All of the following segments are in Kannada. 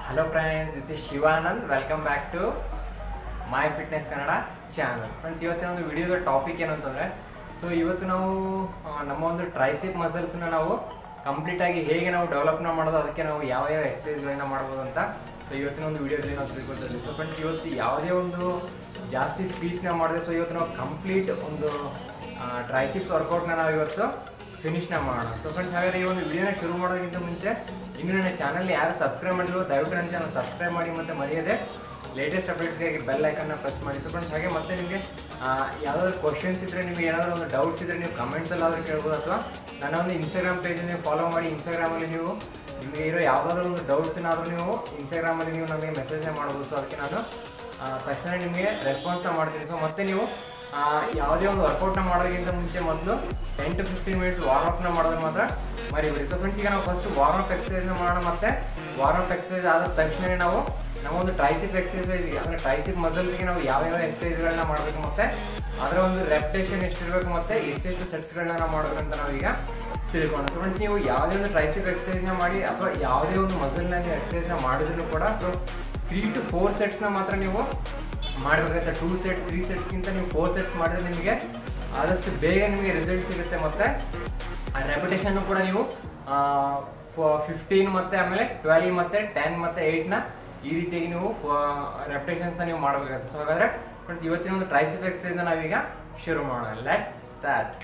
hello friends this is Shivanand welcome back to my fitness Kannada channel friends ಇವತ್ತಿನ ಒಂದು ವಿಡಿಯೋದ ಟಾಪಿಕ್ ಏನು ಅಂತಂದರೆ ಸೊ ಇವತ್ತು ನಾವು ಆ, ನಮ್ಮ ಒಂದು ಟ್ರೈಸಿಪ್ ಮಸಲ್ಸ್ನ ನಾವು ಕಂಪ್ಲೀಟಾಗಿ ಹೇಗೆ ನಾವು ಡೆವಲಪ್ನ ಮಾಡೋದು ಅದಕ್ಕೆ ನಾವು ಯಾವ ಯಾವ ಎಕ್ಸಸೈಸ್ಗಳನ್ನ ಮಾಡ್ಬೋದು ಅಂತ ಸೊ ಇವತ್ತಿನ ಒಂದು ವಿಡಿಯೋದಲ್ಲಿ ನಾವು ತಿಳ್ಕೊತೀವಿ ಸೊ ಫ್ರೆಂಡ್ಸ್ ಇವತ್ತು ಯಾವುದೇ ಒಂದು ಜಾಸ್ತಿ ಸ್ಪೀಚ್ನ ಮಾಡಿದೆ ಸೊ ಇವತ್ತು ನಾವು ಕಂಪ್ಲೀಟ್ ಒಂದು ಟ್ರೈಸಿಪ್ಸ್ ವರ್ಕೌಟ್ನ ನಾವು ಇವತ್ತು ಫಿನಿಶ್ನ ಮಾಡೋಣ ಸೊ ಫ್ರೆಂಡ್ಸ್ ಹಾಗಾದ್ರೆ ಈ ಒಂದು ವಿಡಿಯೋನ ಶುರು ಮಾಡೋದಕ್ಕಿಂತ ಮುಂಚೆ ಇನ್ನು ನನ್ನ ಚಾನಲ್ ಯಾರು ಸಬ್ಸ್ಕ್ರೈಬ್ ಮಾಡಿಲ್ವೋ ದಯವಿಟ್ಟು ನನ್ನ ಚಾನಲ್ ಸಬ್ಸ್ಕ್ರೈಬ್ ಮಾಡಿ ಮತ್ತು ಮರೆಯದೆ ಲೇಟೆಸ್ಟ್ ಅಪ್ಡೇಟ್ಸ್ಗಾಗಿ ಬೆಲ್ ಐಕನ್ನ ಪ್ರೆಸ್ ಮಾಡಿ ಸೊ ಫ್ರೆಂಡ್ಸ್ ಹಾಗೆ ಮತ್ತೆ ನಿಮಗೆ ಯಾವುದಾದ್ರು ಕ್ವಶನ್ಸ್ ಇದ್ದರೆ ನಿಮಗೆ ಏನಾದರೂ ಒಂದು ಡೌಟ್ಸ್ ಇದ್ದರೆ ನೀವು ಕಮೆಂಟ್ಸಲ್ಲಾದರೂ ಕೇಳ್ಬೋದು ಅಥವಾ ನನ್ನ ಒಂದು ಇನ್ಸ್ಟಾಗ್ರಾಮ್ ಪೇಜ್ ನೀವು ಫಾಲೋ ಮಾಡಿ ಇನ್ಸ್ಟಾಗ್ರಾಮಲ್ಲಿ ನೀವು ನಿಮಗೆ ಇರೋ ಯಾವುದಾದ್ರೂ ಒಂದು ಡೌಟ್ಸ್ ಏನಾದರೂ ನೀವು ಇನ್ಸ್ಟಾಗ್ರಾಮಲ್ಲಿ ನೀವು ನನಗೆ ಮೆಸೇಜ್ನ ಮಾಡ್ಬೋದು ಸೊ ಅದಕ್ಕೆ ನಾನು ಆ, ತಕ್ಷಣ ನಿಮಗೆ ರೆಸ್ಪಾನ್ಸ್ನ ಮಾಡ್ತೀನಿ ಸೊ ಮತ್ತೆ ನೀವು ಆ, ಯಾವುದೇ ಒಂದು ವರ್ಕೌಟ್ನ ಮಾಡೋದಕ್ಕಿಂತ ಮುಂಚೆ ಮೊದಲು ten to fifteen minutes warm ಅಪ್ನ ಮಾಡೋದು ಮಾತ್ರ ಮರಿಬೇಡಿ ಸೊ ಫ್ರೆಂಡ್ಸ್ ಈಗ ನಾವು ಫಸ್ಟ್ ವಾರ್ಮ್ ಅಪ್ ಎಕ್ಸಸೈಸ್ನ ಮಾಡೋಣ ಮತ್ತೆ ವಾರ್ಮ್ ಅಪ್ ಎಕ್ಸಸೈಸ್ ಆದ ತಕ್ಷಣ ನಾವು ನಾವು ಒಂದು ಟ್ರೈಸಿಪ್ ಎಕ್ಸಸೈಸ್ಗೆ ಅಂದರೆ ಟ್ರೈಸಿಪ್ ಮಸಲ್ಸ್ಗೆ ನಾವು ಯಾವ ಯಾವ ಎಕ್ಸಸೈಸ್ಗಳನ್ನ ಮಾಡಬೇಕು ಮತ್ತೆ ಅದರ ಒಂದು ರೆಪ್ಟೇಷನ್ ಎಷ್ಟಿರಬೇಕು ಮತ್ತೆ ಎಷ್ಟೆಷ್ಟು ಸೆಟ್ಸ್ಗಳನ್ನ ನಾವು ಮಾಡಬೇಕಂತ ನಾವೀಗ ತಿಳ್ಕೊಂಡು ಸೊ ಫ್ರೆಂಡ್ಸ್ ನೀವು ಯಾವುದೇ ಒಂದು ಟ್ರೈಸಿಪ್ ಎಕ್ಸಸೈಸ್ನ ಮಾಡಿ ಅಥವಾ ಯಾವುದೇ ಒಂದು ಮಸಲ್ನ ನೀವು ಎಕ್ಸಸೈಸ್ನ ಮಾಡಿದ್ರು ಕೂಡ ಸೊ ತ್ರೀ ಟು ಫೋರ್ ಸೆಟ್ಸ್ನ ಮಾತ್ರ ನೀವು ಮಾಡಬೇಕಾಗುತ್ತೆ ಟೂ ಸೆಟ್ಸ್ ತ್ರೀ ಸೆಟ್ಸ್ಗಿಂತ ನೀವು ಫೋರ್ ಸೆಟ್ಸ್ ಮಾಡಿದ್ರೆ ನಿಮಗೆ ಆದಷ್ಟು ಬೇಗ ನಿಮಗೆ ರಿಸಲ್ಟ್ ಸಿಗುತ್ತೆ ಮತ್ತು ಆ ರೆಪಿಟೇಷನ್ ಕೂಡ ನೀವು ಫಿಫ್ಟೀನ್ ಮತ್ತು ಆಮೇಲೆ ಟ್ವೆಲ್ ಮತ್ತು ಟೆನ್ ಮತ್ತು ಏಯ್ಟ್ನ ಈ ರೀತಿಯಾಗಿ ನೀವು ರೆಪಿಟೇಷನ್ಸ್ನ ನೀವು ಮಾಡಬೇಕಾಗುತ್ತೆ ಸೊ ಹಾಗಾದರೆ ಫ್ರೆಂಡ್ಸ್ ಇವತ್ತಿನ ಒಂದು ಟ್ರೈಸಿಪ್ ಎಕ್ಸಸೈಸ್ನ ನಾವೀಗ ಶುರು ಮಾಡೋಣ ಲೆಟ್ಸ್ ಸ್ಟಾರ್ಟ್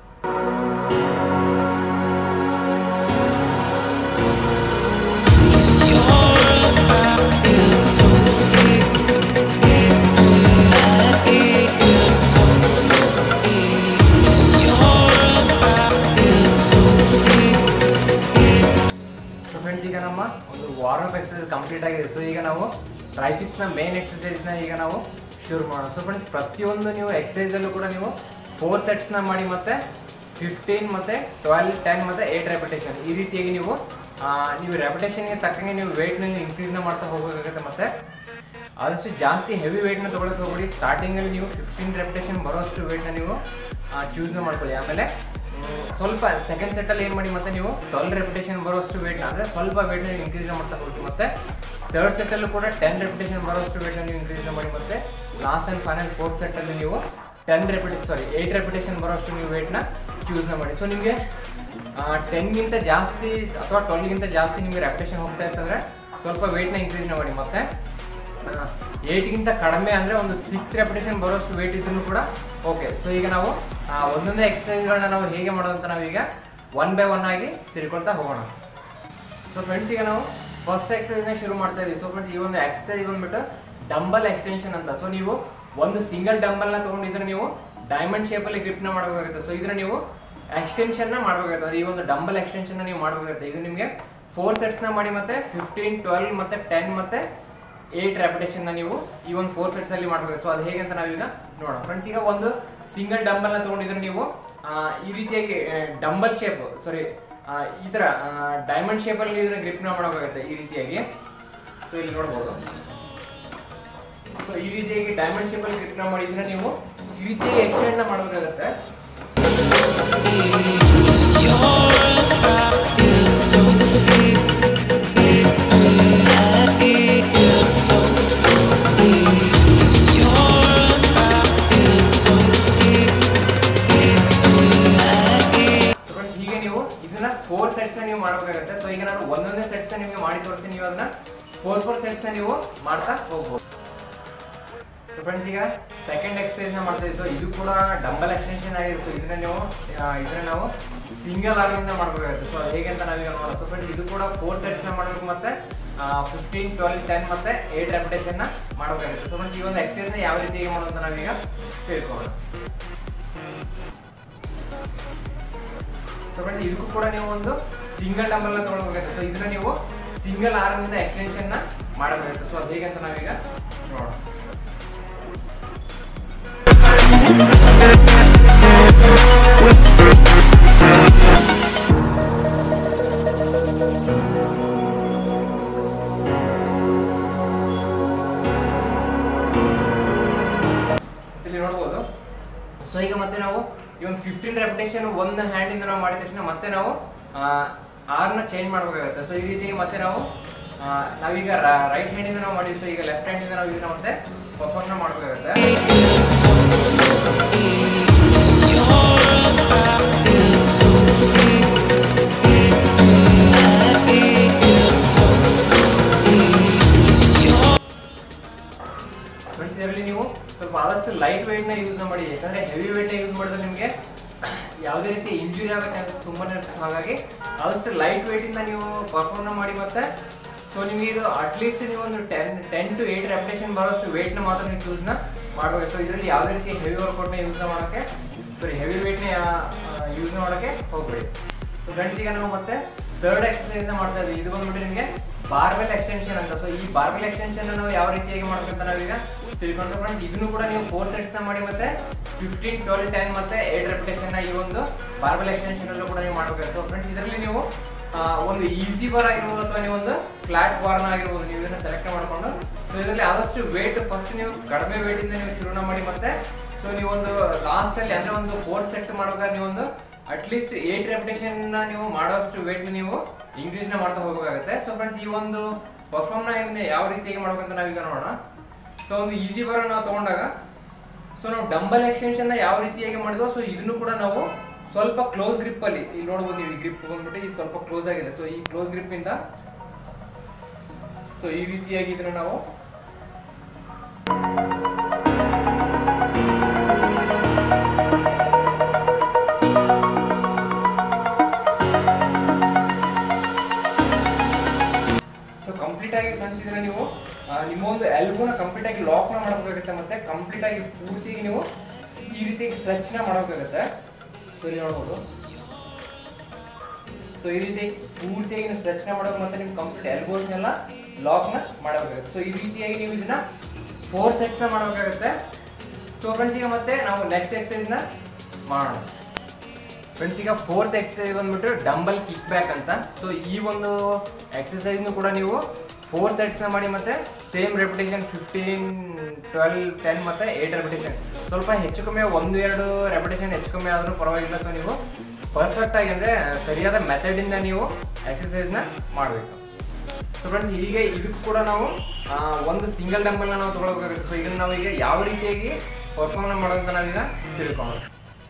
ಸೊ ಫ್ರೆಂಡ್ಸ್ ಈಗ ನಮ್ಮ ಒಂದು ವಾರ್ಮ್ ಅಪ್ ಎಕ್ಸಸೈಸ್ ಕಂಪ್ಲೀಟ್ ಆಗಿದೆ ಸೊ ಈಗ ನಾವು ಟ್ರೈಸಿಪ್ಸ್ನ ಮೇನ್ ಎಕ್ಸಸೈಸ್ನ ಈಗ ನಾವು ಶುರು ಮಾಡೋಣ ಸೊ ಫ್ರೆಂಡ್ಸ್ ಪ್ರತಿಯೊಂದು ನೀವು ಎಕ್ಸಸೈಸಲ್ಲೂ ಕೂಡ ನೀವು ಫೋರ್ ಸೆಟ್ಸ್ನ ಮಾಡಿ ಮತ್ತೆ ಫಿಫ್ಟೀನ್ ಮತ್ತು ಟ್ವೆಲ್ ಟೆನ್ ಮತ್ತು ಏಯ್ಟ್ ರೆಪಿಟೇಷನ್ ಈ ರೀತಿಯಾಗಿ ನೀವು ಆ, ನೀವು ರೆಪಿಟೇಷನ್ಗೆ ತಕ್ಕಂಗೆ ನೀವು ವೆಯ್ಟ್ನಲ್ಲಿ ಇನ್ಕ್ರೀಸ್ನ ಮಾಡ್ತಾ ಹೋಗಬೇಕಾಗುತ್ತೆ ಮತ್ತು ಆದಷ್ಟು ಜಾಸ್ತಿ ಹೆವಿ ವೆಯ್ಟ್ನ ತೊಗೊಳಕ್ಕೆ ಹೋಗ್ಬಿಡಿ ಸ್ಟಾರ್ಟಿಂಗಲ್ಲಿ ನೀವು ಫಿಫ್ಟೀನ್ ರೆಪಿಟೇಷನ್ ಬರೋಷ್ಟು ವೆಯ್ಟ್ನ ನೀವು ಚೂಸ್ನ ಮಾಡ್ಕೊಳ್ಳಿ ಆಮೇಲೆ ಮ್, ಸ್ವಲ್ಪ ಸೆಕೆಂಡ್ ಸೆಟ್ಟಲ್ಲಿ ಏನು ಮಾಡಿ ಮತ್ತೆ ನೀವು ಟ್ವೆಲ್ ರೆಪಿಟೇಷನ್ ಬರೋಷ್ಟು ವೆಯ್ಟ್ನ ಅಂದರೆ ಸ್ವಲ್ಪ ವೆಯ್ಟ್ನ ನೀವು ಇನ್ಕ್ರೀಸ್ ಮಾಡ್ತಾ ಹೋಗಿ ಮತ್ತೆ ಥರ್ಡ್ ಸೆಟ್ಟಲ್ಲೂ ಕೂಡ ಟೆನ್ ರೆಪಿಟೇಷನ್ ಬರೋಷ್ಟು ವೆಯ್ಟ್ನ ನೀವು ಇನ್ಕ್ರೀಸ್ ಮಾಡಿ ಮತ್ತೆ ಲಾಸ್ಟ್ ಆ್ಯಂಡ್ ಫೈನಲ್ ಫೋರ್ತ್ ಸೆಟ್ಟಲ್ಲಿ ನೀವು ಟೆನ್ ರೆಪಿಟೇಷನ್ ಸಾರಿ ಏಯ್ಟ್ ರೆಪಿಟೇಷನ್ ಬರೋಷ್ಟು ನೀವು ವೆಯ್ಟ್ನ ಚೂಸ್ನ ಮಾಡಿ ಸೊ ನಿಮಗೆ ಟೆನ್ಗಿಂತ ಜಾಸ್ತಿ ಅಥವಾ ಟ್ವೆಲ್ಗಿಂತ ಜಾಸ್ತಿ ನಿಮಗೆ ರೆಪಿಟೇಷನ್ ಹೋಗ್ತಾ ಇರ್ತಂದ್ರೆ ಸ್ವಲ್ಪ ವೆಯ್ಟ್ನ ಇನ್ಕ್ರೀಸ್ನ ಮಾಡಿ ಮತ್ತೆ ಏಯ್ಟ್ಗಿಂತ ಕಡಿಮೆ ಅಂದರೆ ಒಂದು ಸಿಕ್ಸ್ ರೆಪಿಟೇಷನ್ ಬರೋಷ್ಟು ವೆಯ್ಟ್ ಇದ್ರೂ ಕೂಡ ಓಕೆ ಸೊ ಈಗ ನಾವು ಆ, ಒಂದೊಂದೇ ಎಕ್ಸಸೈಸ್ಗಳನ್ನ ನಾವು ಹೇಗೆ ಮಾಡೋದಂತ ನಾವೀಗ ಒನ್ ಬೈ ಒನ್ ಆಗಿ ತಿಳ್ಕೊಳ್ತಾ ಹೋಗೋಣ ಸೊ ಫ್ರೆಂಡ್ಸ್ ಈಗ ನಾವು ಫಸ್ಟ್ ಎಕ್ಸಸೈಸ್ನ ಶುರು ಮಾಡ್ತಾ ಇದೀವಿ ಸೊ ಫ್ರೆಂಡ್ಸ್ ಈ ಒಂದು ಎಕ್ಸಸೈಸ್ ಬಂದ್ಬಿಟ್ಟು ಡಂಬಲ್ ಎಕ್ಸ್ಟೆನ್ಷನ್ ಅಂತ ಸೊ ನೀವು ಒಂದು ಸಿಂಗಲ್ ಡಂಬಲ್ನ ತೊಗೊಂಡಿದ್ರೆ ನೀವು ಡೈಮಂಡ್ ಶೇಪಲ್ಲಿ ಗ್ರಿಪ್ನ ಮಾಡಬೇಕಾಗುತ್ತೆ ಸೊ ಇದನ್ನ ನೀವು ಎಕ್ಸ್ಟೆನ್ಷನ್ನ ಮಾಡಬೇಕಾಗುತ್ತೆ ಅಂದ್ರೆ ಈ ಒಂದು ಡಂಬಲ್ ಎಕ್ಸ್ಟೆನ್ಷನ್ ನೀವು ಮಾಡಬೇಕಾಗುತ್ತೆ ಇದು ನಿಮಗೆ ಫೋರ್ ಸೆಟ್ಸ್ನ ಮಾಡಿ ಮತ್ತೆ ಫಿಫ್ಟೀನ್ ಟ್ವೆಲ್ ಮತ್ತೆ ಟೆನ್ ಮತ್ತೆ ಏಯ್ಟ್ ರೆಪಿಟೇಷನ್ನ ನೀವು ಈ ಒಂದು ಫೋರ್ ಸೆಟ್ಸ್ ಅಲ್ಲಿ ಮಾಡಬೇಕು ಸೊ ಅದು ಹೇಗೆ ಅಂತ ನಾವೀಗ ನೋಡೋಣ ಫ್ರೆಂಡ್ಸ್ ಈಗ ಒಂದು ಸಿಂಗಲ್ ಡಂಬಲ್ನ ತೊಗೊಂಡಿದ್ರೆ ನೀವು ಆ, ಈ ರೀತಿಯಾಗಿ ಡಂಬಲ್ ಶೇಪ್ ಸಾರಿ ಈ ಥರ ಡೈಮಂಡ್ ಶೇಪಲ್ಲಿ ಇದನ್ನ ಗ್ರಿಪ್ನ ಮಾಡಬೇಕಾಗುತ್ತೆ ಈ ರೀತಿಯಾಗಿ ಸೊ ಇಲ್ಲಿ ನೋಡ್ಬೋದು ಸೊ ಈ ರೀತಿಯಾಗಿ ಡೈಮಂಡ್ ಶೇಪಲ್ಲಿ ಗ್ರಿಪ್ನ ಮಾಡಿದ್ರೆ ನೀವು ಈ ರೀತಿಯಾಗಿ ಎಕ್ಸ್ಟೆಂಡ್ನ ಮಾಡಬೇಕಾಗುತ್ತೆ ಸೊ ಫ್ರೆಂಡ್ಸ್ ಹೀಗೆ ನೀವು ಇದನ್ನ ಫೋರ್ ಸೆಟ್ಸ್ ನ ನೀವು ಮಾಡಬೇಕಾಗುತ್ತೆ ಸೊ ಈಗ ನಾನು ಒಂದೊಂದೇ ಸೆಟ್ಸ್ ನ ನಿಮಗೆ ಮಾಡಿ ತೋರಿಸ್ತೀನಿ ನೀವು ಅದನ್ನ ಫೋರ್ ಫೋರ್ ಸೆಟ್ಸ್ ನ ನೀವು ಮಾಡ್ತಾ ಹೋಗ್ಬೋದು ಸೊ ಫ್ರೆಂಡ್ಸ್ ಈಗ ಸೆಕೆಂಡ್ ಎಕ್ಸಸೈಸ್ ನ ಮಾಡ್ತಾ ಸೊ ಇದು ಕೂಡ ಡಂಬಲ್ ಎಕ್ಸ್ಟೆನ್ಷನ್ ಆಗಿದೆ ಸೊ ಇದನ್ನ ನೀವು ಆ, ಇದನ್ನ ನಾವು ಸಿಂಗಲ್ ಆರ್ಮಿಂದ ಮಾಡಬೇಕಾಗುತ್ತೆ ಸೊ ಹೇಗೆ ಅಂತ ನಾವೀಗ ನೋಡೋಣ ಸೊ ಫ್ರೆಂಡ್ಸ್ ಇದು ಕೂಡ ಫೋರ್ ಸೆಟ್ಸ್ ನ ಮಾಡಬೇಕು ಮತ್ತೆ ಫಿಫ್ಟೀನ್ ಟ್ವೆಲ್ ಟೆನ್ ಮತ್ತೆ ಏಟ್ ರೆಪಿಟೇಷನ್ ನ ಮಾಡಬೇಕಾಗುತ್ತೆ ಸೊ ಫ್ರೆಂಡ್ಸ್ ಈ ಒಂದು ಎಕ್ಸಸೈಸ್ ನ ಯಾವ ರೀತಿಯಾಗಿ ಮಾಡೋದು ಅಂತ ನಾವೀಗ ತಿಳ್ಕೊಳ್ಳೋಣ ಸೊ ಫ್ರೆಂಡ್ಸ್ ಇದಕ್ಕೂ ಕೂಡ ನೀವು ಒಂದು ಸಿಂಗಲ್ ಡಂಬಲ್ ನ ತಗೊಳ್ಬೇಕಾಗುತ್ತೆ ಸೊ ಇದನ್ನ ನೀವು ಸಿಂಗಲ್ ಆರ್ಮ್ ಇಂದ ಎಕ್ಸ್ಟೆನ್ಷನ್ ನ ಮಾಡಬೇಕಾಗುತ್ತೆ ಸೊ ಅದು ಹೇಗೆ ಅಂತ ನಾವೀಗ ನೋಡೋಣ ಇಲ್ಲಿ ನೋಡ್ಬೋದು ಸೊ ಈಗ ಮತ್ತೆ ನಾವು ಈ ಒಂದು ಫಿಫ್ಟೀನ್ ರೆಪಿಟೇಷನ್ ಒಂದು ಹ್ಯಾಂಡಿಂದ ನಾವು ಮಾಡಿದ ತಕ್ಷಣ ಮತ್ತೆ ನಾವು ಆರ್ನ ಚೇಂಜ್ ಮಾಡಬೇಕಾಗುತ್ತೆ ಸೊ ಈ ರೀತಿ ಮತ್ತೆ ನಾವು ಆ, ನಾವೀಗ ರೈಟ್ ಹ್ಯಾಂಡಿಂದ ನಾವು ಮಾಡಿದ್ವಿ ಸೊ ಈಗ ಲೆಫ್ಟ್ ಹ್ಯಾಂಡಿಂದ ನಾವು ಇದನ್ನ ಮತ್ತೆ ಪರ್ಫಾರ್ಮ್ನ ಮಾಡಬೇಕಾಗುತ್ತೆ ಫ್ರೆಂಡ್ಸ್ ಇದರಲ್ಲಿ ನೀವು ಸ್ವಲ್ಪ ಆದಷ್ಟು ಲೈಟ್ ನ ಯೂಸ್ ಮಾಡಿ ಯಾಕಂದ್ರೆ ಹೆವಿ ನ ಯೂಸ್ ಮಾಡಿದ್ರೆ ನಿಮಗೆ ಯಾವುದೇ ರೀತಿ ಇಂಜುರಿ ಆಗೋ ಚಾನ್ಸಸ್ ತುಂಬಾನೇ ಇರುತ್ತೆ So ಹಾಗಾಗಿ ಆದಷ್ಟು ಲೈಟ್ ಇಂದ ನೀವು ಪರ್ಫಾರ್ಮ್ ಮಾಡಿ ಮತ್ತೆ ಸೊ ನಿಮಗೆ ಇದು ಅಟ್ಲೀಸ್ಟ್ ನೀವು ಒಂದು ten ten to eight repetition ಬರೋಷ್ಟು ನ ಮಾತ್ರ ನೀವು ಯೂಸ್ನ ಮಾಡಬೇಕು ಸೊ ಇದರಲ್ಲಿ ಯಾವುದೇ ರೀತಿ ಹೆವಿ ವರ್ಕೌಟ್ನ ಯೂಸ್ನ ಮಾಡೋಕ್ಕೆ ಸಾರಿ ಹೆವಿ ನ ಯೂಸ್ ಮಾಡೋಕ್ಕೆ ಹೋಗ್ಬೇಡಿ ಸೊ ಫ್ರೆಂಡ್ಸ್ ಈಗ ನಾವು ಮತ್ತೆ ಥರ್ಡ್ ಎಕ್ಸಸೈಸ್ ಮಾಡ್ತಾ ಇದ್ದೀವಿ ಇದು ಬಂದ್ಬಿಟ್ಟು ನಿಮಗೆ ಬಾರ್ಬೆಲ್ ಎಕ್ಸ್ಟೆನ್ಷನ್ ಅಂತ ಸೊ ಈ ಬಾರ್ಬೆಲ್ ಎಕ್ಸ್ಟೆನ್ಷನ್ ನಾವು ಯಾವ ರೀತಿಯಾಗಿ ಮಾಡ್ಬೇಕಂತ ನಾವೀಗ ತಿಳ್ಕೊಂಡು ಫ್ರೆಂಡ್ಸ್ ಇದನ್ನು ಕೂಡ ನೀವು ಫೋರ್ ಸೆಟ್ಸ್ ನ ಮಾಡಿ ಮತ್ತೆ ಫಿಫ್ಟೀನ್ ಟ್ವೆಲ್ ಟೆನ್ ಮತ್ತೆ ಏಟ್ ರೆಪಿಟೇಷನ್ ಈ ಒಂದು ಬಾರ್ಬೆಲ್ ಎಕ್ಸ್ಟೆನ್ಷನ್ ಅಲ್ಲೂ ಕೂಡ ನೀವು ಮಾಡಬೇಕು ಸೊ ಫ್ರೆಂಡ್ಸ್ ಇದರಲ್ಲಿ ನೀವು ಆ, ಒಂದು ಈಸಿ ಬಾರ್ ಆಗಿರ್ಬೋದು ಅಥವಾ ನೀವು ಒಂದು ಫ್ಲಾಟ್ ಬಾರ್ನ ಆಗಿರ್ಬೋದು ನೀವು ಇದನ್ನ ಸೆಲೆಕ್ಟ್ ಮಾಡ್ಕೊಂಡು ಸೊ ಇದರಲ್ಲಿ ಆದಷ್ಟು ವೇಟ್ ಫಸ್ಟ್ ನೀವು ಕಡಿಮೆ weight ಇಂದ ನೀವು ಶುರುನ ಮಾಡಿ ಮತ್ತೆ ಸೊ ನೀವು ಒಂದು ಲಾಸ್ಟ್ ಅಲ್ಲಿ ಅಂದ್ರೆ ಒಂದು ಫೋರ್ತ್ ಸೆಟ್ ಮಾಡುವಾಗ ನೀವು ಒಂದು ಅಟ್ಲೀಸ್ಟ್ ಏಟ್ ರೆಪಿಟೇಷನ್ ನೀವು ಮಾಡೋಷ್ಟು ವೇಟ್ ನೀವು ಇನ್ಕ್ರೀಸ್ ನ ಮಾಡ್ತಾ ಹೋಗಬೇಕಾಗುತ್ತೆ ಸೊ ಫ್ರೆಂಡ್ಸ್ ಈ ಒಂದು ಪರ್ಫಾರ್ಮ್ ನ ಇದನ್ನ ಯಾವ ರೀತಿಯಾಗಿ ಮಾಡ್ಬೇಕಂತ ನಾವೀಗ ನೋಡೋಣ ಸೊ ಒಂದು ಈಸಿ ಬಾರ್ ನಾವು ತಗೊಂಡಾಗ ಸೊ ನಾವು ಡಂಬಲ್ ಎಕ್ಸ್ಟೆನ್ಷನ್ ನ ಯಾವ ರೀತಿಯಾಗಿ ಮಾಡಿದ್ವೋ ಸೊ ಇದನ್ನು ಕೂಡ ನಾವು ಸ್ವಲ್ಪ ಕ್ಲೋಸ್ ಗ್ರಿಪ್ ಅಲ್ಲಿ ಇಲ್ಲಿ ನೋಡ್ಬೋದು ನೀವು ಈ ಗ್ರಿಪ್ ಬಂದ್ಬಿಟ್ಟು ಈ ಸ್ವಲ್ಪ ಕ್ಲೋಸ್ ಆಗಿದೆ ಸೊ ಈ ಕ್ಲೋಸ್ ಗ್ರಿಪ್ ಇಂದ ಸೊ ಈ ರೀತಿಯಾಗಿ ಇದನ್ನ ನಾವು ಸೊ ಕಂಪ್ಲೀಟ್ ಆಗಿ ಫ್ರೆಂಡ್ಸ್ ಇದನ್ನ ನೀವು ಆ, ನಿಮ್ಮ ಒಂದು ಎಲ್ಬೋನ ಕಂಪ್ಲೀಟ್ ಆಗಿ ಲಾಕ್ ನ ಮಾಡಬೇಕಾಗುತ್ತೆ ಮತ್ತೆ ಕಂಪ್ಲೀಟ್ ಆಗಿ ಪೂರ್ತಿಯಾಗಿ ನೀವು ಈ ರೀತಿ ಸ್ಟ್ರೆಚ್ ನ ಮಾಡಬೇಕಾಗುತ್ತೆ ಸೊ ಇಲ್ಲಿ ನೋಡ್ಬೋದು ಸೊ ಈ ರೀತಿ ಪೂರ್ತಿಯಾಗಿ ನೀವು ಸ್ಟ್ರೆಚ್ ನ ಮಾಡಬೇಕು ಮತ್ತೆ ನೀವು ಕಂಪ್ಲೀಟ್ ಎಲ್ಬೋಸ್ನೆಲ್ಲ ಲಾಕ್ ನ ಮಾಡಬೇಕಾಗುತ್ತೆ ಸೊ ಈ ರೀತಿಯಾಗಿ ನೀವು ಇದನ್ನ ಫೋರ್ ಸೆಟ್ಸ್ ನ ಮಾಡಬೇಕಾಗುತ್ತೆ ಸೊ ಫ್ರೆಂಡ್ಸ್ ಈಗ ಮತ್ತೆ ನಾವು ನೆಕ್ಸ್ಟ್ ಎಕ್ಸಸೈಸ್ ನ ಮಾಡೋಣ ಫ್ರೆಂಡ್ಸ್ ಈಗ ಫೋರ್ತ್ ಎಕ್ಸಸೈಸ್ ಬಂದ್ಬಿಟ್ಟು ಡಂಬಲ್ ಕಿಕ್ ಬ್ಯಾಕ್ ಅಂತ ಸೊ ಈ ಒಂದು ಎಕ್ಸಸೈಸ್ನು ಕೂಡ ನೀವು ಫೋರ್ ಸೆಟ್ಸ್ನ ಮಾಡಿ ಮತ್ತೆ same repetition fifteen twelve ten ಮತ್ತೆ ಏಟ್ ರೆಪಿಟೇಷನ್ ಸ್ವಲ್ಪ ಹೆಚ್ಚು ಕಮ್ಮಿ ಒಂದು ಎರಡು ರೆಪಿಟೇಷನ್ ಹೆಚ್ಚು ಕಮ್ಮಿ ಆದರೂ ಪರವಾಗಿಲ್ಲ ಸೊ ನೀವು ಪರ್ಫೆಕ್ಟ್ ಆಗಿ ಅಂದರೆ ಸರಿಯಾದ ಮೆಥಡಿಂದ ನೀವು ಎಕ್ಸಸೈಸ್ನ ಮಾಡಬೇಕು ಸೊ ಫ್ರೆಂಡ್ಸ್ ಹೀಗೆ ಇದಕ್ಕೂ ಕೂಡ ನಾವು ಆ, ಒಂದು ಸಿಂಗಲ್ ಡಂಬಲ್ನ ನಾವು ತೊಗೊಳ್ಬೇಕಾಗುತ್ತೆ ಸೊ ಇದನ್ನು ನಾವು ಈಗ ಯಾವ ರೀತಿಯಾಗಿ ಪರ್ಫಾರ್ಮ್ ಮಾಡೋದಂತ ನಾವೀಗ ತಿಳ್ಕೊಳ್ಳೋಣ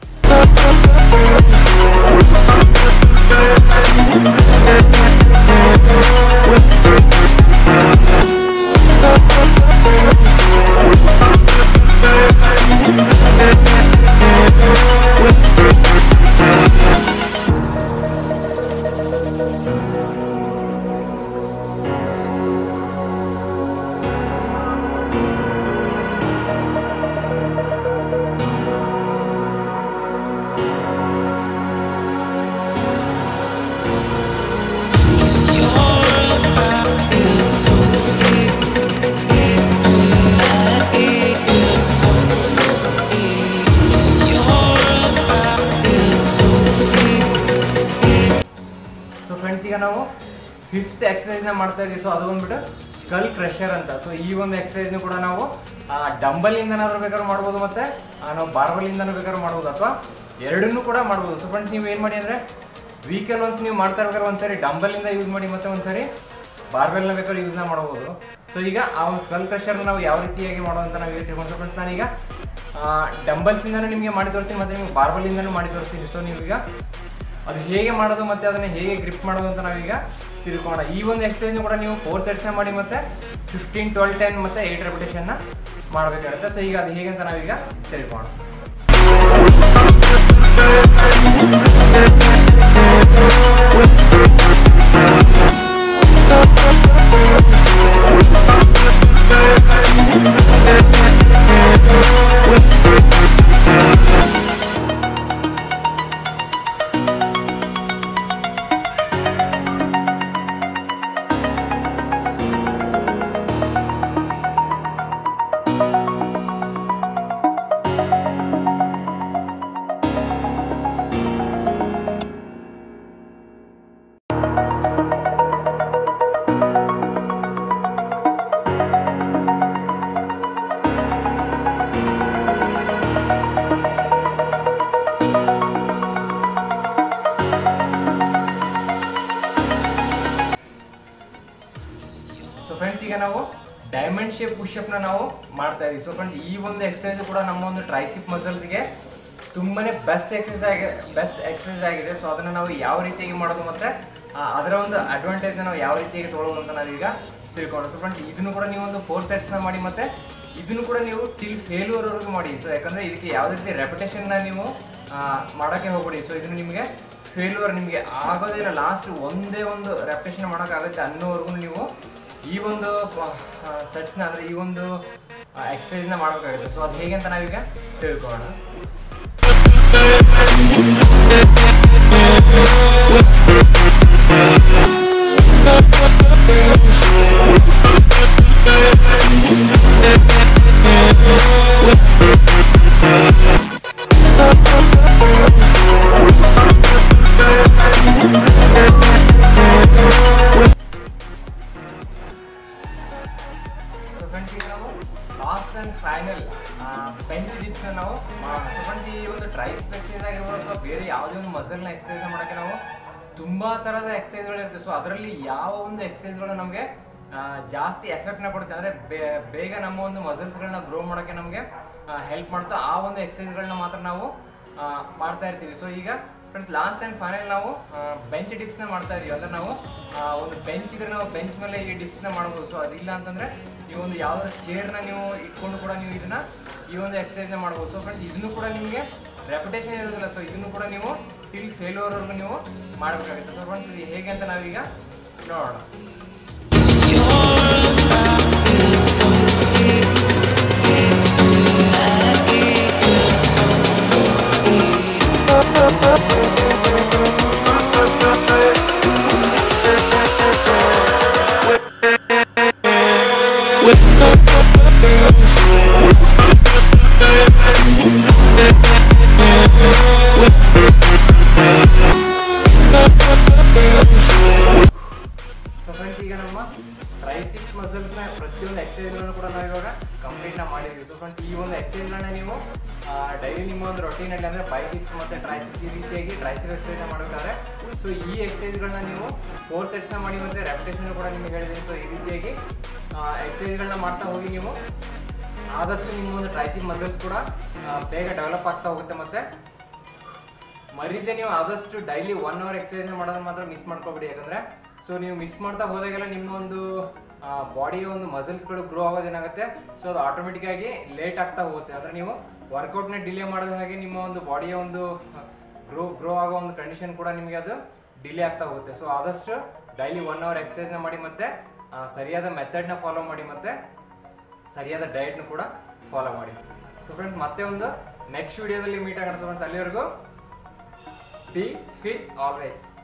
ಸೊ ಫ್ರೆಂಡ್ಸ್ ಈಗ ನಾವು ಫಿಫ್ತ್ ಎಕ್ಸಸೈಸ್ನ ಮಾಡ್ತಾ ಇದ್ದೀವಿ ಸೊ ಅದು ಬಂದ್ಬಿಟ್ಟು ಸ್ಕಲ್ ಕ್ರಷರ್ ಅಂತ ಸೊ ಈ ಒಂದು ಎಕ್ಸಸೈಸ್ನು ಕೂಡ ನಾವು ಡಂಬಲಿಂದನಾದ್ರೂ ಬೇಕಾದ್ರೂ ಮಾಡ್ಬೋದು ಮತ್ತೆ ಆ, ನಾವು ಬಾರ್ಬಲಿಂದನೂ ಬೇಕಾದ್ರೂ ಮಾಡ್ಬೋದು ಅಥವಾ ಎರಡನ್ನೂ ಕೂಡ ಮಾಡ್ಬೋದು ಸೊ ಫ್ರೆಂಡ್ಸ್ ನೀವು ಏನು ಮಾಡಿ ಅಂದರೆ ವೀಕಲ್ ಒನ್ಸ್ ನೀವು ಮಾಡ್ತಾ ಇರ್ಬೇಕಾದ್ರೆ ಒಂದ್ಸರಿ ಡಂಬಲಿಂದ ಯೂಸ್ ಮಾಡಿ ಮತ್ತೆ ಒಂದ್ಸರಿ ಬಾರ್ಬೆಲ್ನ ಬೇಕಾದ್ರೆ ಯೂಸ್ನ ಮಾಡ್ಬೋದು ಸೊ ಈಗ ಆ ಒಂದು ಸ್ಕಲ್ ಕ್ರಷರ್ನ ನಾವು ಯಾವ ರೀತಿಯಾಗಿ ಮಾಡೋದು ಅಂತ ನಾವು ತಿಳ್ಕೊಂಡು ಫ್ರೆಂಡ್ಸ್ ನಾನೀಗ ಡಂಬಲ್ಸಿಂದನೂ ನಿಮಗೆ ಮಾಡಿ ತೋರಿಸ್ತೀನಿ ಮತ್ತೆ ನಿಮಗೆ ಬಾರ್ಬಲಿಂದನೂ ಮಾಡಿ ತೋರಿಸ್ತೀನಿ ಸೊ ನೀವೀಗ ಅದು ಹೇಗೆ ಮಾಡೋದು ಮತ್ತೆ ಅದನ್ನ ಹೇಗೆ ಗ್ರಿಪ್ ಮಾಡೋದು ಅಂತ ನಾವೀಗ ತಿಳ್ಕೊಳ್ಳೋಣ ಈ ಒಂದು ಎಕ್ಸಸೈಸ್ ಕೂಡ ನೀವು ಫೋರ್ ಸೆಟ್ಸ್ ಮಾಡಿ ಮತ್ತೆ ಫಿಫ್ಟೀನ್ ಟ್ವೆಲ್ ಟೆನ್ ಮತ್ತೆ ಏಟ್ ರೆಪಿಟೇಷನ್ ಮಾಡಬೇಕಾಗುತ್ತೆ ಸೊ ಈಗ ಅದು ಹೇಗೆ ಅಂತ ನಾವೀಗ ತಿಳ್ಕೊಳ್ಳೋಣ ಸೊ ಫ್ರೆಂಡ್ಸ್ ಈಗ ನಾವು ಡೈಮಂಡ್ ಶೇಪ್ ಪುಷಪ್ನ ನಾವು ಮಾಡ್ತಾ ಇದೀವಿ ಸೊ ಫ್ರೆಂಡ್ಸ್ ಈ ಒಂದು ಎಕ್ಸಸೈಸ್ ಕೂಡ ನಮ್ಮ ಒಂದು ಟ್ರೈಸಿಪ್ ಮಸಲ್ಸ್ಗೆ ತುಂಬಾನೇ ಬೆಸ್ಟ್ ಎಕ್ಸಸೈಸ್ ಆಗಿ ಬೆಸ್ಟ್ ಎಕ್ಸಸೈಸ್ ಆಗಿದೆ ಸೊ ಅದನ್ನ ನಾವು ಯಾವ ರೀತಿಯಾಗಿ ಮಾಡೋದು ಮತ್ತೆ ಆ, ಅದರ ಒಂದು ಅಡ್ವಾಂಟೇಜ್ ನಾವು ಯಾವ ರೀತಿಯಾಗಿ ತೊಗೊಳ್ಳೋದು ಅಂತ ನಾವೀಗ ತಿಳ್ಕೊಂಡು ಸೊ ಫ್ರೆಂಡ್ಸ್ ಇದನ್ನು ಕೂಡ ನೀವು ಒಂದು ಫೋರ್ ಸೆಟ್ಸ್ನ ಮಾಡಿ ಮತ್ತೆ ಇದನ್ನು ಕೂಡ ನೀವು ಟಿಲ್ ಫೇಲ್ಯೂರ್ ವರೆಗೂ ಮಾಡಿ ಸೊ ಯಾಕಂದ್ರೆ ಇದಕ್ಕೆ ಯಾವುದೇ ರೀತಿ ರೆಪಿಟೇಷನ್ನ ನೀವು ಆ, ಮಾಡೋಕ್ಕೆ ಹೋಗ್ಬೇಡಿ ಸೊ ಇದನ್ನು ನಿಮಗೆ ಫೇಲ್ಯೂರ್ ನಿಮಗೆ ಆಗೋದಿಲ್ಲ ಲಾಸ್ಟ್ ಒಂದೇ ಒಂದು ರೆಪಿಟೇಷನ್ ಮಾಡೋಕ್ಕಾಗುತ್ತೆ ಅನ್ನೋವರೆಗೂ ನೀವು ಈ ಒಂದು ಸೆಟ್ಸ್ನ ಅಂದರೆ ಈ ಒಂದು ಎಕ್ಸಸೈಸ್ನ ಮಾಡಬೇಕಾಗುತ್ತೆ ಸೊ ಅದು ಹೇಗೆ ಅಂತ ನಾವೀಗ ತಿಳ್ಕೊಳ್ಳೋಣ ಸೊ ಫ್ರೆಂಡ್ಸ್ ಈಗ ನಾವು last and final bench dips ನಾವು ಮಾಡೋಣ ಸೊ ಫ್ರೆಂಡ್ಸ್ ಈ ಒಂದು ಟ್ರೈಸ್ ಎಕ್ಸಸೈಸ್ ಆಗಿರ್ಬೋದು ಅಥವಾ ಬೇರೆ ಯಾವುದೇ ಒಂದು ಮಸಲ್ನ ಎಕ್ಸಸೈಸ್ ಮಾಡೋಕ್ಕೆ ನಾವು ತುಂಬಾ ಥರದ ಎಕ್ಸಸೈಸ್ಗಳು ಇರುತ್ತೆ ಸೊ ಅದರಲ್ಲಿ ಯಾವ ಒಂದು ಎಕ್ಸಸೈಸ್ಗಳು ನಮಗೆ ಜಾಸ್ತಿ ಎಫೆಕ್ಟ್ನ ಕೊಡುತ್ತೆ ಅಂದರೆ ಬೇಗ ನಮ್ಮ ಒಂದು ಮಸಲ್ಸ್ಗಳನ್ನ ಗ್ರೋ ಮಾಡೋಕ್ಕೆ ನಮಗೆ ಹೆಲ್ಪ್ ಮಾಡ್ತಾ ಆ ಒಂದು ಎಕ್ಸಸೈಸ್ಗಳನ್ನ ಮಾತ್ರ ನಾವು ಆ, ಮಾಡ್ತಾ ಇರ್ತೀವಿ ಸೊ ಈಗ ಫ್ರೆಂಡ್ಸ್ ಲಾಸ್ಟ್ ಆ್ಯಂಡ್ ಫೈನಲ್ ನಾವು ಬೆಂಚ್ ಡಿಪ್ಸ್ನ ಮಾಡ್ತಾ ಇದೀವಿ ಅಂದ್ರೆ ನಾವು ಆ, ಒಂದು ಬೆಂಚ್ ಇದ್ರೆ ನಾವು ಬೆಂಚ್ ಮೇಲೆ ಈ ಡಿಪ್ಸ್ನ ಮಾಡ್ಬೋದು ಸೊ ಅದಿಲ್ಲ ಅಂತಂದ್ರೆ ನೀವು ಒಂದು ಯಾವ್ದಾದ್ರು ಚೇರ್ನ ನೀವು ಇಟ್ಕೊಂಡು ಕೂಡ ನೀವು ಇದನ್ನ ಈ ಒಂದು ಎಕ್ಸಸೈಸ್ನ ಮಾಡ್ಬೋದು ಸೊ ಫ್ರೆಂಡ್ಸ್ ಇದನ್ನು ಕೂಡ ನಿಮಗೆ ರೆಪ್ಯುಟೇಷನ್ ಇರೋದಿಲ್ಲ ಸೊ ಇದನ್ನು ಕೂಡ ನೀವು ಟಿಲ್ ಫೇಲ್ಯೂರ್ವರೆಗೂ ನೀವು ಮಾಡಬೇಕಾಗುತ್ತೆ ಸೊ ಫ್ರೆಂಡ್ಸ್ ಇದು ಹೇಗೆ ಅಂತ ನಾವೀಗ ನೋಡೋಣ ಸೊ ಫ್ರೆಂಡ್ಸ್ ಈಗ ನಮ್ಮ ಟ್ರೈಸಿಪ್ ಮಸಲ್ಸ್ನ ಪ್ರತಿಯೊಂದು ಎಕ್ಸಸೈಸ್ಗಳನ್ನು ಕೂಡ ನಾವು ಇವಾಗ ಕಂಪ್ಲೀಟ್ನ ಮಾಡಿದ್ದೀವಿ ಸೊ ಫ್ರೆಂಡ್ಸ್ ಈ ಒಂದು ಎಕ್ಸಸೈಸ್ಗಳನ್ನ ನೀವು ಡೈಲಿ ನಿಮ್ಮ ಒಂದು ರೊಟೀನಲ್ಲಿ ಅಂದರೆ ಬೈಸಿಪ್ಸ್ ಮತ್ತು ಟ್ರೈಸಿಪ್ಸ್ ಈ ರೀತಿಯಾಗಿ ಟ್ರೈಸಿಪ್ ಎಕ್ಸಸೈಸ್ನ ಮಾಡಬೇಕಾದ್ರೆ ಸೊ ಈ ಎಕ್ಸಸೈಸ್ಗಳನ್ನ ನೀವು ಫೋರ್ ಸೆಟ್ಸ್ನ ಮಾಡಿ ಮತ್ತು ರೆಪಿಟೇಷನ್ ಕೂಡ ನಿಮಗೆ ಹೇಳಿದ್ದೀನಿ ಸೊ ಈ ರೀತಿಯಾಗಿ ಎಕ್ಸಸೈಸ್ಗಳನ್ನ ಮಾಡ್ತಾ ಹೋಗಿ ನೀವು ಆದಷ್ಟು ನಿಮ್ಮ ಒಂದು ಟ್ರೈಸಿಪ್ ಮಸಲ್ಸ್ ಕೂಡ ಆ, ಬೇಗ ಡೆವಲಪ್ ಆಗ್ತಾ ಹೋಗುತ್ತೆ ಮತ್ತು ಮರೀದೆ ನೀವು ಆದಷ್ಟು ಡೈಲಿ ಒನ್ ಅವರ್ ಎಕ್ಸಸೈಸ್ ಮಾಡೋದನ್ನ ಮಾತ್ರ ಮಿಸ್ ಮಾಡ್ಕೋಬೇಡಿ ಯಾಕಂದ್ರೆ ಸೊ ನೀವು ಮಿಸ್ ಮಾಡ್ತಾ ಹೋದಾಗೆಲ್ಲ ನಿಮ್ಮ ಒಂದು ಬಾಡಿಯ ಒಂದು ಮಸಲ್ಸ್ಗಳು ಗ್ರೋ ಆಗೋದೇನಾಗುತ್ತೆ ಸೊ ಅದು ಆಟೋಮೆಟಿಕ್ ಆಗಿ ಲೇಟ್ ಆಗ್ತಾ ಹೋಗುತ್ತೆ ಅಂದ್ರೆ ನೀವು ವರ್ಕೌಟ್ನ ಡಿಲೇ ಮಾಡಿದ ಹಾಗೆ ನಿಮ್ಮ ಒಂದು ಬಾಡಿಯ ಒಂದು ಗ್ರೋ ಗ್ರೋ ಆಗೋ ಒಂದು ಕಂಡೀಷನ್ ಕೂಡ ನಿಮಗೆ ಅದು ಡಿಲೇ ಆಗ್ತಾ ಹೋಗುತ್ತೆ ಸೊ ಆದಷ್ಟು ಡೈಲಿ ಒನ್ ಅವರ್ ಎಕ್ಸಸೈಸ್ನ ಮಾಡಿ ಮತ್ತೆ ಆ, ಸರಿಯಾದ ಮೆಥಡ್ನ ಫಾಲೋ ಮಾಡಿ ಮತ್ತೆ ಸರಿಯಾದ ಡಯಟ್ನು ಕೂಡ ಫಾಲೋ ಮಾಡಿ ಸೊ ಫ್ರೆಂಡ್ಸ್ ಮತ್ತೆ ಒಂದು ನೆಕ್ಸ್ಟ್ ವಿಡಿಯೋದಲ್ಲಿ ಮೀಟ್ ಆಗೋಣ ಸೊ ಫ್ರೆಂಡ್ಸ್ ಅಲ್ಲಿವರೆಗೂ ಬಿ ಫಿಟ್ ಆಲ್ವೇಸ್